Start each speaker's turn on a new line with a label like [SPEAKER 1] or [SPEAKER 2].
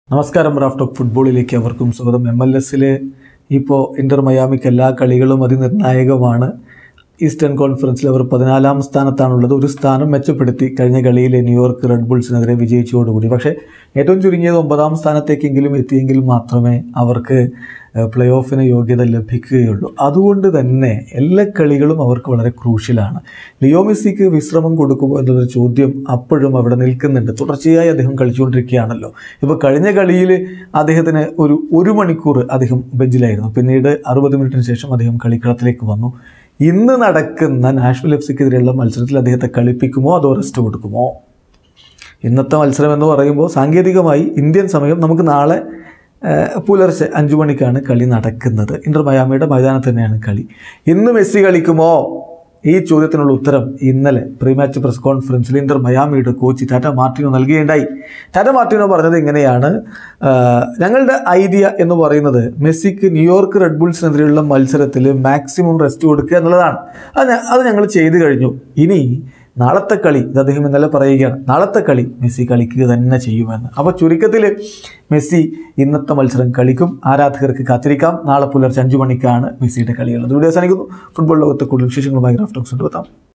[SPEAKER 1] നമസ്കാരം raft of ഫുട്ബോളിലേക്ക് അവർക്കും സ്വാഗതം എം എൽ എസിൽ ഇപ്പോൾ ഇന്റർ മയാമിക്ക് എല്ലാ കളികളും അതിനിർണായകമാണ് ഈസ്റ്റേൺ കോൺഫറൻസിൽ അവർ പതിനാലാം സ്ഥാനത്താണുള്ളത് ഒരു സ്ഥാനം മെച്ചപ്പെടുത്തി കഴിഞ്ഞ കളിയിൽ ന്യൂയോർക്ക് റെഡ് ബുൾസിനെതിരെ വിജയിച്ചതോടുകൂടി പക്ഷേ ഏറ്റവും ചുരുങ്ങിയത് ഒമ്പതാം സ്ഥാനത്തേക്കെങ്കിലും എത്തിയെങ്കിൽ മാത്രമേ അവർക്ക് പ്ലേ ഓഫിന് യോഗ്യത ലഭിക്കുകയുള്ളൂ അതുകൊണ്ട് തന്നെ എല്ലാ കളികളും അവർക്ക് വളരെ ക്രൂഷ്യലാണ് ലിയോ മെസ്സിക്ക് വിശ്രമം കൊടുക്കുമോ എന്നൊരു ചോദ്യം അപ്പോഴും അവിടെ നിൽക്കുന്നുണ്ട് തുടർച്ചയായി അദ്ദേഹം കളിച്ചുകൊണ്ടിരിക്കുകയാണല്ലോ ഇപ്പോൾ കഴിഞ്ഞ കളിയിൽ അദ്ദേഹത്തിന് ഒരു ഒരു മണിക്കൂർ അദ്ദേഹം ബെഞ്ചിലായിരുന്നു പിന്നീട് അറുപത് മിനിറ്റിന് ശേഷം അദ്ദേഹം കളിക്കളത്തിലേക്ക് വന്നു ഇന്ന് നടക്കുന്ന നാഷണൽ എഫ് സിക്കെതിരെയുള്ള മത്സരത്തിൽ അദ്ദേഹത്തെ കളിപ്പിക്കുമോ അതോ റെസ്റ്റ് കൊടുക്കുമോ ഇന്നത്തെ മത്സരം എന്ന് പറയുമ്പോൾ സാങ്കേതികമായി ഇന്ത്യൻ സമയം നമുക്ക് നാളെ ഏഹ്, പുലർച്ചെ അഞ്ചു മണിക്കാണ് കളി നടക്കുന്നത് ഇന്റർ മയാമിയുടെ മൈതാനത്ത് തന്നെയാണ് കളി ഇന്ന് മെസ്സി കളിക്കുമോ ഈ ചോദ്യത്തിനുള്ള ഉത്തരം ഇന്നലെ പ്രീ മാച്ച് പ്രസ് കോൺഫറൻസിൽ ഇന്റർ മയാമിയുടെ കോച്ച് ടാറ്റ മാർട്ടിനോ നൽകുകയുണ്ടായി ടാറ്റ മാർട്ടിനോ പറഞ്ഞത് ഇങ്ങനെയാണ് ആഹ്, ഞങ്ങളുടെ ഐഡിയ എന്ന് പറയുന്നത് മെസ്സിക്ക് ന്യൂയോർക്ക് റെഡ് ബുൾസിനെതിരെയുള്ള മത്സരത്തിൽ മാക്സിമം റെസ്റ്റ് കൊടുക്കുക എന്നുള്ളതാണ് അത് ഞ- അത് ഞങ്ങൾ ചെയ്തു കഴിഞ്ഞു ഇനി നാളത്തെ കളി ഇത് അദ്ദേഹം ഇന്നലെ പറയുകയാണ് നാളത്തെ കളി മെസ്സി കളിക്കുക തന്നെ ചെയ്യുമെന്ന് അപ്പോൾ ചുരുക്കത്തിൽ മെസ്സി ഇന്നത്തെ മത്സരം കളിക്കും ആരാധകർക്ക് കാത്തിരിക്കാം നാളെ പുലർച്ചെ അഞ്ചു മണിക്കാണ് മെസ്സിയുടെ കളിയുള്ളത് വീഡിയോ അവസാനിക്കുന്നു ഫുട്ബോൾ ലോകത്തെ കൂടുതൽ വിശേഷങ്ങളുമായി ഗ്രാഫ്റ്റോക്സ് കൊണ്ടുവെത്താം